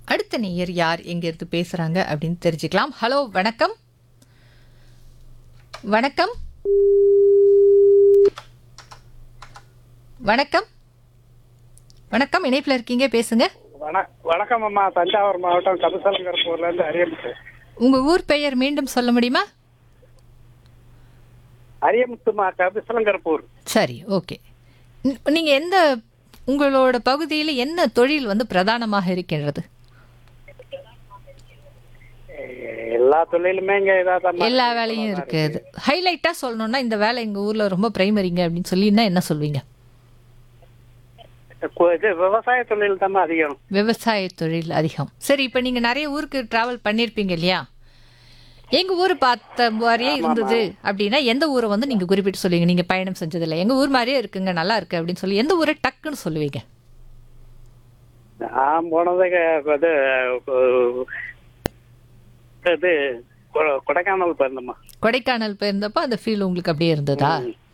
அடுத்த நேயர் யார் எங்கிருந்து பேசுறாங்க அப்படின்னு தெரிஞ்சுக்கலாம் ஹலோ வணக்கம் வணக்கம் வணக்கம் வணக்கம் இணைப்பில் இருக்கீங்க பேசுங்க வண வணக்கம் அம்மா தஞ்சாவூர் மாவட்டம் கபசலங்கரப்பூர்ல இருந்து அரியமுத்து உங்க ஊர் பெயர் மீண்டும் சொல்ல முடியுமா அரியமுத்துமா கபசலங்கரப்பூர் சரி ஓகே ந- நீங்க எந்த உங்களோட பகுதியில் என்ன தொழில் வந்து பிரதானமாக இருக்கின்றது எல்லா தொழிலுமே இங்க இதாதான் எல்லா வேலையும் இருக்குது ஹைலைட்டா சொல்லணும்னா இந்த வேலை எங்க ஊர்ல ரொம்ப பிரைமரிங்க அப்படின்னு சொல்லினா என்ன சொல்வீங்க இது விவசாய தொழில் தான் அதிகம் விவசாய தொழில் அதிகம் சரி இப்போ நீங்க நிறைய ஊருக்கு டிராவல் பண்ணியிருப்பீங்க இல்லையா எங்க ஊர் பார்த்த மாதிரியே இருந்தது அப்படின்னா எந்த ஊரை வந்து நீங்க குறிப்பிட்டு சொல்லுவீங்க நீங்க பயணம் செஞ்சதில்ல எங்க ஊர் மாதிரியே இருக்குங்க நல்லா இருக்கு அப்படின்னு சொல்லி எந்த ஊரை டக்குன்னு சொல்லுவீங்க நான் போனது க- இது அஹ், இது கொ- கொடைக்கானல் போயிருந்தம்மா கொடைக்கானல் போயிருந்தப்போ அந்த ஃபீல் உங்களுக்கு அப்படியே இருந்ததா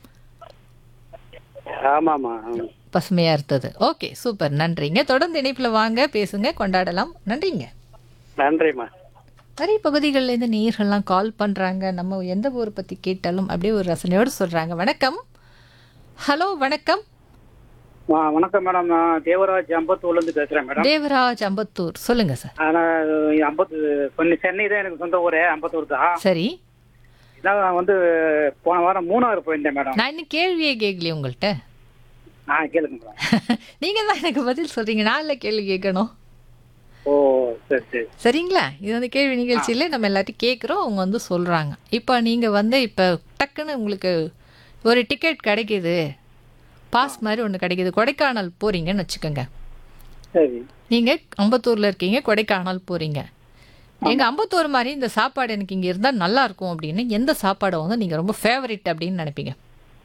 ஆமாமா பசுமையா இருந்தது ஓகே சூப்பர் நன்றிங்க தொடர்ந்து இணைப்புல வாங்க பேசுங்க கொண்டாடலாம் நன்றிங்க நன்றிம்மா நிறைய பகுதிகளில் இருந்து நேயர்கள்லாம் கால் பண்றாங்க நம்ம எந்த ஊரை பத்தி கேட்டாலும் அப்படியே ஒரு ரசனையோடு சொல்றாங்க வணக்கம் ஹலோ வணக்கம் வ- வணக்கம் மேடம் நான் தேவராஜ் அம்பத்தூர்ல இருந்து பேசுறேன் மேடம் தேவராஜ் அம்பத்தூர் சொல்லுங்க சார் ஆனா அம்பத்து கொஞ்சம் சென்னை தான் எனக்கு சொந்த ஊரே அம்பத்தூர் தான் சரி நான் வந்து போன வாரம் மூணாறு போயிருந்தேன் மேடம் நான் இன்னும் கேள்வியே கேட்கலையே உங்கள்கிட்ட ஆ கேளுங்க மேடம் நீங்க தான் எனக்கு பதில் சொல்றீங்க நான் இல்லை கேள்வி கேட்கணும் ஓ சரி சரி சரிங்களா இது வந்து கேள்வி நிகழ்ச்சியில் நம்ம எல்லாத்தையும் கேட்குறோம் அவங்க வந்து சொல்கிறாங்க இப்போ நீங்கள் வந்து இப்போ டக்குன்னு உங்களுக்கு ஒரு டிக்கெட் கிடைக்கிது பாஸ் மாதிரி ஒன்று கிடைக்கிது கொடைக்கானல் போகிறீங்கன்னு வச்சுக்கோங்க சரி நீங்கள் அம்பத்தூரில் இருக்கீங்க கொடைக்கானல் போகிறீங்க எங்கள் அம்பத்தூர் மாதிரி இந்த சாப்பாடு எனக்கு இங்கே இருந்தால் நல்லா இருக்கும் அப்படின்னு எந்த சாப்பாடை வந்து நீங்கள் ரொம்ப ஃபேவரட் அப்படின்னு நினைப்பீங்க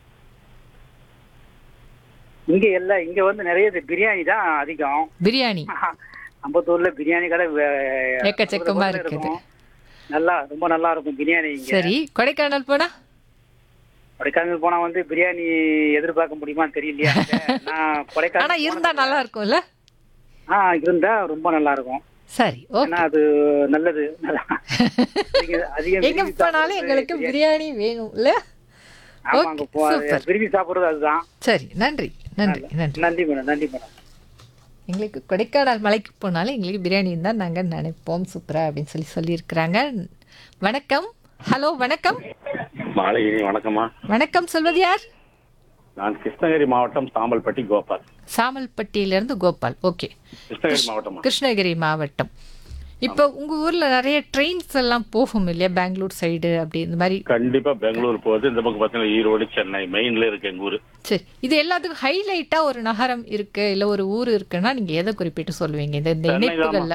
இங்க எல்லாம் இங்க வந்து நிறைய இது பிரியாணி தான் அதிகம் பிரியாணி அம்பத்தூர்ல பிரியாணி கடை வே- எக்கச்சக்கமா இருக்கும். இருக்குது. நல்லா ரொம்ப நல்லா இருக்கும் பிரியாணி இங்க சரி கொடைக்கானல் போனால் கொடைக்கானல் போனா வந்து பிரியாணி எதிர்பார்க்க முடியுமான்னு தெரியலையா நான் கொடைக்கானல் ஆனால் இருந்தால் நல்லா இருக்கும்ல ஆ இருந்தா ரொம்ப நல்லா இருக்கும் சரி ஓகே ஏன்னா அது நல்லது நல்லா அதிக- அதிகம் எங்க விரும்பி போனாலும் சாப்பிடுறது எங்களுக்கு பிரியாணி வேணும்ல ஆமா ஓகே, அங்க போ சூப்பர். விரும்பி சாப்பிடுறது அதுதான் சரி நன்றி நன்றி நன்றி நன்றி மேடம் நன்றி மேடம் எங்களுக்கு கொடைக்கானல் மலைக்கு போனாலும் எங்களுக்கு பிரியாணி தான் நாங்கள் நினைப்போம் சூப்பரா அப்படின்னு சொல்லி சொல்லியிருக்கிறாங்க வணக்கம் ஹலோ வணக்கம் மாலையினி வணக்கம்மா வணக்கம் சொல்வது யார் நான் கிருஷ்ணகிரி மாவட்டம் சாம்பல்பட்டி கோபால் சாமல்பட்டியிலேருந்து கோபால் ஓகே கிருஷ்ணகிரி மாவட்டமா கிருஷ்ணகிரி மாவட்டம் இப்போ உங்க ஊர்ல நிறைய ட்ரெயின்ஸ் எல்லாம் போகும் இல்லையா பெங்களூர் சைடு அப்படி இந்த மாதிரி கண்டிப்பா பெங்களூர் போகுது இந்த பக்கம் பார்த்தீங்கன்னா ஈரோடு சென்னை மெயின்ல இருக்கு எங்க ஊரு சரி இது எல்லாத்துக்கும் ஹைலைட்டா ஒரு நகரம் இருக்கு இல்ல ஒரு ஊர் இருக்குன்னா நீங்க எதை குறிப்பிட்டு சொல்லுவீங்க இந்த இந்த சென்னை இணைப்புகள்ல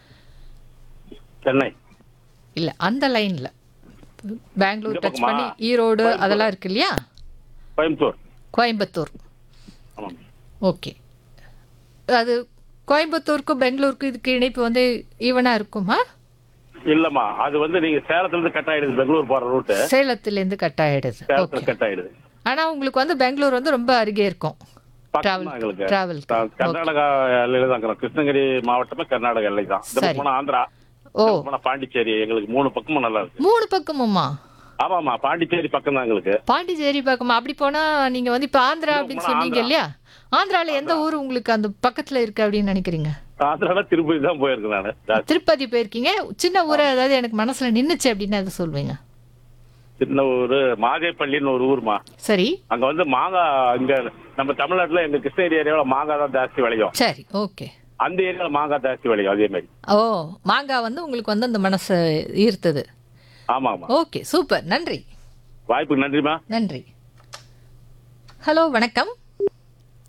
சென்னை இல்ல அந்த லைன்ல பெங்களூர் இந்த டச் பக்கமா? பண்ணி ஈரோடு அதெல்லாம் இருக்கு இல்லையா கோயம்புத்தூர் கோயம்புத்தூர் ஆமாம் ஓகே அது கோயம்புத்தூருக்கும் பெங்களூருக்கும் இதுக்கு இணைப்பு வந்து ஈவனா இருக்குமா இல்லம்மா அது வந்து நீங்க சேலத்துல இருந்து கட் ஆயிடுது பெங்களூர் போற ரூட்டு சேலத்திலேருந்து கட் ஆயிடுது ஓகே சேலத்துல கட் ஆயிடுது ஆனா உங்களுக்கு வந்து பெங்களூர் வந்து ரொம்ப அருகே இருக்கும் பக்கம் டிராவல் தான் எங்களுக்கு டிராவல் நான் கர்நாடகா எல்லையில தான் இருக்கிறோம் கிருஷ்ணகிரி மாவட்டமே கர்நாடகா எல்லை தான் இந்த சரி. பக்கம் போனா ஆந்திரா ஓ இந்த பக்கம் போனா பாண்டிச்சேரி எங்களுக்கு மூணு பக்கமும் நல்லா இருக்கு மூணு பக்கமுமா ஆமாமா பாண்டிச்சேரி பக்கம் தான் எங்களுக்கு பாண்டிச்சேரி பக்கமா அப்படி போனா நீங்க வந்து இப்ப ஆந்திரா அப்படின்னு போனா சொன்னீங்க ஆந்திரா. இல்லையா ஆந்திரால எந்த ஊர் உங்களுக்கு அந்த பக்கத்துல இருக்கு அப்படின்னு நினைக்கிறீங்க ஆந்திரால திருப்பதி தான் போயிருக்கேன் நானு ஜாஸ்தி. திருப்பதி போயிருக்கீங்க சின்ன ஊரை அதாவது எனக்கு மனசுல நின்னுச்சு அப்படின்னு அதை சொல்வீங்க சின்ன ஊரு மாதேப்பள்ளின்னு ஒரு ஊர்மா சரி அங்க வந்து மாங்காய் இங்க நம்ம தமிழ்நாட்டுல எங்க கிருஷ்ணகிரி ஏரியாவுல மாங்காய் தான் ஜாஸ்தி விளையும் சரி ஓகே அந்த ஏரியால மாங்காய் ஜாஸ்தி விளையும் அதே மாதிரி ஓ மாங்காய் வந்து உங்களுக்கு வந்து அந்த மனசை ஈர்த்தது ஆமா ஆமா ஓகே சூப்பர் நன்றி வாய்ப்புக்கு நன்றிமா நன்றி ஹலோ வணக்கம்